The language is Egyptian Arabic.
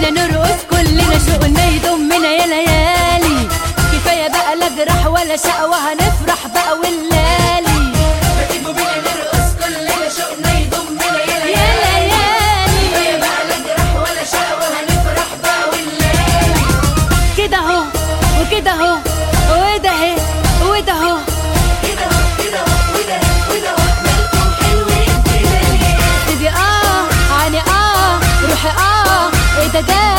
بينا نرقص كلنا شوقنا يضمنا يا ليالي كفايه بقى لا جرح ولا شقوة هنفرح بقى والليالي ما تيجوا بينا نرقص كلنا شوقنا يضمنا يا يا ليالي كفاية ليالي بقى لا جرح ولا شقوة هنفرح بقى والليالي كده اهو وكده اهو وده اهي وده اهو كده اهو كده اهو وده وده اهو مالكم حلوين كده ليه سيدي اه عيني اه روحي اه ايه ده ده